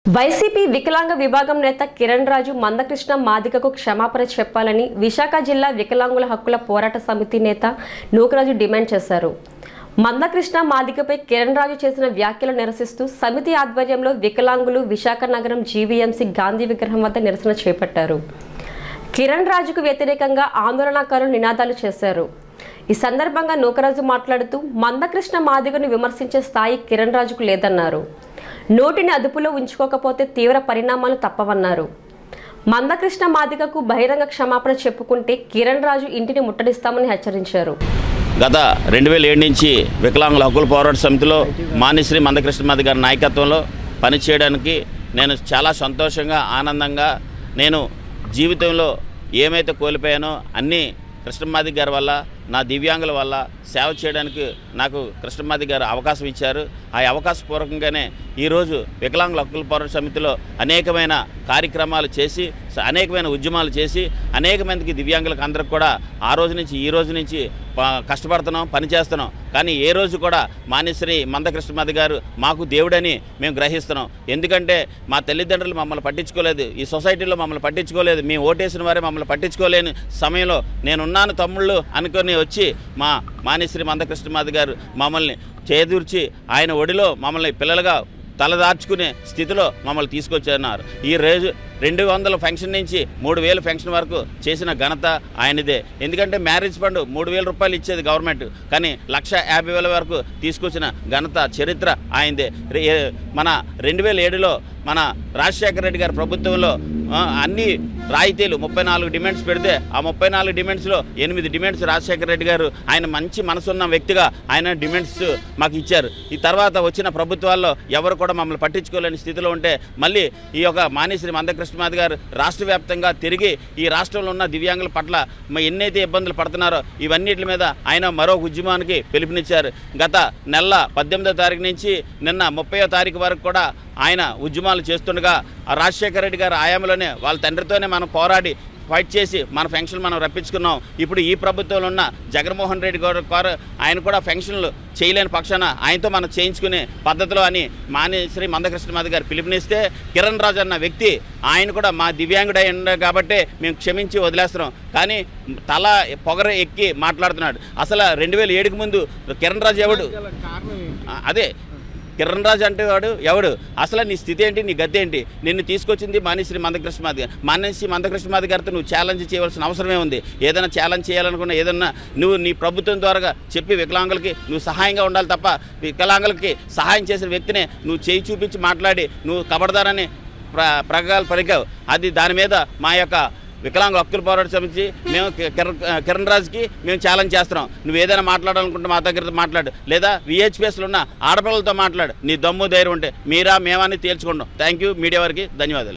YCP వికలాంగ విభాగం నేత కిరణ్ రాజు మందకృష్ణ మాదికకు క్షమాపణ చెప్పాలని విశాఖ జిల్లా వికలాంగుల హక్కుల పోరాట సమితి నేత నూకరాజు డిమాండ్ చేశారు మందకృష్ణ మాదికపై కిరణ్ రాజు చేసిన వ్యాఖ్యలు నిరసిస్తూ సమితి ఆధ్వర్యంలో వికలాంగులు విశాఖ నగరం జీవీఎంసీ గాంధీ విగ్రహం వద్ద నిరసన చేపట్టారు కిరణ్ రాజుకు వ్యతిరేకంగా ఆందోళనకారులు నినాదాలు చేశారు ఈ సందర్భంగా నూకరాజు మాట్లాడుతూ మందకృష్ణ మాదిగను విమర్శించే స్థాయి కిరణ్ రాజుకు లేదన్నారు నోటిని అదుపులో ఉంచుకోకపోతే తీవ్ర పరిణామాలు తప్పవన్నారు మందకృష్ణ మాదిగకు బహిరంగ క్షమాపణ చెప్పుకుంటే కిరణ్ రాజు ఇంటిని ముట్టడిస్తామని హెచ్చరించారు గత రెండు వేల ఏడు నుంచి వికలాంగుల హక్కుల పోరాట సమితిలో మానిశ్రీ మందకృష్ణమాది గారి నాయకత్వంలో పనిచేయడానికి నేను చాలా సంతోషంగా ఆనందంగా నేను జీవితంలో ఏమైతే కోల్పోయానో అన్నీ కృష్ణమాది గారి వల్ల నా దివ్యాంగుల వల్ల సేవ చేయడానికి నాకు కృష్ణమాది గారు అవకాశం ఇచ్చారు ఆ అవకాశపూర్వకంగానే ఈరోజు వికలాంగుల హక్కుల పోరాట సమితిలో అనేకమైన కార్యక్రమాలు చేసి స- అనేకమైన ఉద్యమాలు చేసి అనేక మందికి దివ్యాంగులకు అందరికి కూడా ఆ రోజు నుంచి ఈ రోజు నుంచి ప- కష్టపడుతున్నాం పని చేస్తున్నాం కానీ ఏ రోజు కూడా మానేశ్వరి మందకృష్ణమాది గారు మాకు దేవుడని మేము గ్రహిస్తున్నాం ఎందుకంటే మా తల్లిదండ్రులు మమ్మల్ని పట్టించుకోలేదు ఈ సొసైటీలో మమ్మల్ని పట్టించుకోలేదు మేము ఓటేసిన వారే మమ్మల్ని పట్టించుకోలేని సమయంలో నేనున్నాను తమ్ముళ్ళు అనుకొని వచ్చి మా మానేశ్వరి మందకృష్ణమాది గారు మమ్మల్ని చేదూర్చి ఆయన ఒడిలో మమ్మల్ని పిల్లలుగా తలదార్చుకునే స్థితిలో మమ్మల్ని తీసుకొచ్చారు ఈ రోజు రెండు వందల ఫంక్షన్ నుంచి మూడు వేల ఫంక్షన్ వరకు చేసిన ఘనత ఆయనదే ఎందుకంటే మ్యారేజ్ ఫండ్ మూడు వేల రూపాయలు ఇచ్చేది గవర్నమెంట్ కానీ లక్ష యాభై వేల వరకు తీసుకొచ్చిన ఘనత చరిత్ర ఆయనదే రే- ఏ- మన రెండు వేల ఏడులో మన రాజశేఖర రెడ్డి గారి ప్రభుత్వంలో ఆ, అన్ని రాయితీలు ముప్పై నాలుగు డిమాండ్స్ పెడితే ఆ ముప్పై నాలుగు డిమాండ్స్లో ఎనిమిది డిమాండ్స్ రాజశేఖర రెడ్డి గారు ఆయన మంచి మనసున్న వ్యక్తిగా ఆయన డిమాండ్స్ మాకు ఇచ్చారు ఈ తర్వాత వచ్చిన ప్రభుత్వాల్లో ఎవరు కూడా మమ్మల్ని పట్టించుకోలేని స్థితిలో ఉంటే మళ్ళీ ఈ యొక్క మానేశ్వరి మందకృష్ణమాది గారు రాష్ట్ర వ్యాప్తంగా తిరిగి ఈ రాష్ట్రంలో ఉన్న దివ్యాంగుల పట్ల మ- ఎన్నైతే ఇబ్బందులు పడుతున్నారో ఇవన్నిటి మీద ఆయన మరో ఉద్యమానికి పిలుపునిచ్చారు గత నెల పద్దెనిమిదో తారీఖు నుంచి నిన్న ముప్పయో తారీఖు వరకు కూడా ఆయన ఉద్యమాలు చేస్తుండగా ఆ రాజశేఖర రెడ్డి గారి ఆయామలోనే వాళ్ళ తండ్రితోనే మనం పోరాడి ఫైట్ చేసి మన ఫెన్షన్ మనం రప్పించుకున్నాం ఇప్పుడు ఈ ప్రభుత్వంలో ఉన్న జగన్మోహన్ రెడ్డి గారు గారు ఆయన కూడా ఫెన్షన్లు చేయలేని పక్షాన ఆయనతో మనం చేయించుకునే పద్ధతిలో అని మానేశ్రీ మందకృష్ణమాది గారు పిలుపునిస్తే కిరణ్ రాజు అన్న వ్యక్తి ఆయన కూడా మా దివ్యాంగుడై ఉండ కాబట్టి మేము క్షమించి వదిలేస్తున్నాం కానీ తల పొగర ఎక్కి మాట్లాడుతున్నాడు అసలు రెండు వేల ఏడుకు ముందు కిరణ్ రాజు ఎవడు ఆ, అదే కిరణ్ రాజు అంటే వాడు ఎవడు అసలు నీ స్థితి ఏంటి నీ గతి ఏంటి నిన్ను తీసుకొచ్చింది మానేశ్రీ మందకృష్ణమాది గారు మానేశ్రీ మందకృష్ణమాది గారితో నువ్వు ఛాలెంజ్ చేయవలసిన అవసరమే ఉంది ఏదైనా ఛాలెంజ్ చేయాలనుకున్నా ఏదన్నా నువ్వు నీ ప్రభుత్వం ద్వారా చెప్పి వికలాంగులకి నువ్వు సహాయంగా ఉండాలి తప్ప వికలాంగులకి సహాయం చేసిన వ్యక్తినే నువ్వు చేయి చూపించి మాట్లాడి నువ్వు కబడదారని ప్ర ప్రగాలు పలికావు అది దాని మీద మా యొక్క వికలాంగ హక్కుల పోరాట సమితి మేము కి- కిరణ్ కిరణ్ రాజుకి మేము ఛాలెంజ్ చేస్తున్నాం నువ్వు ఏదైనా మాట్లాడాలనుకుంటే మా దగ్గర మాట్లాడు లేదా విహెచ్పిఎస్లో ఉన్న ఆడపిల్లలతో మాట్లాడు నీ దమ్ము ధైర్యం ఉంటే మీరా మేమని తేల్చుకుంటాం థ్యాంక్ యూ మీడియా వారికి ధన్యవాదాలు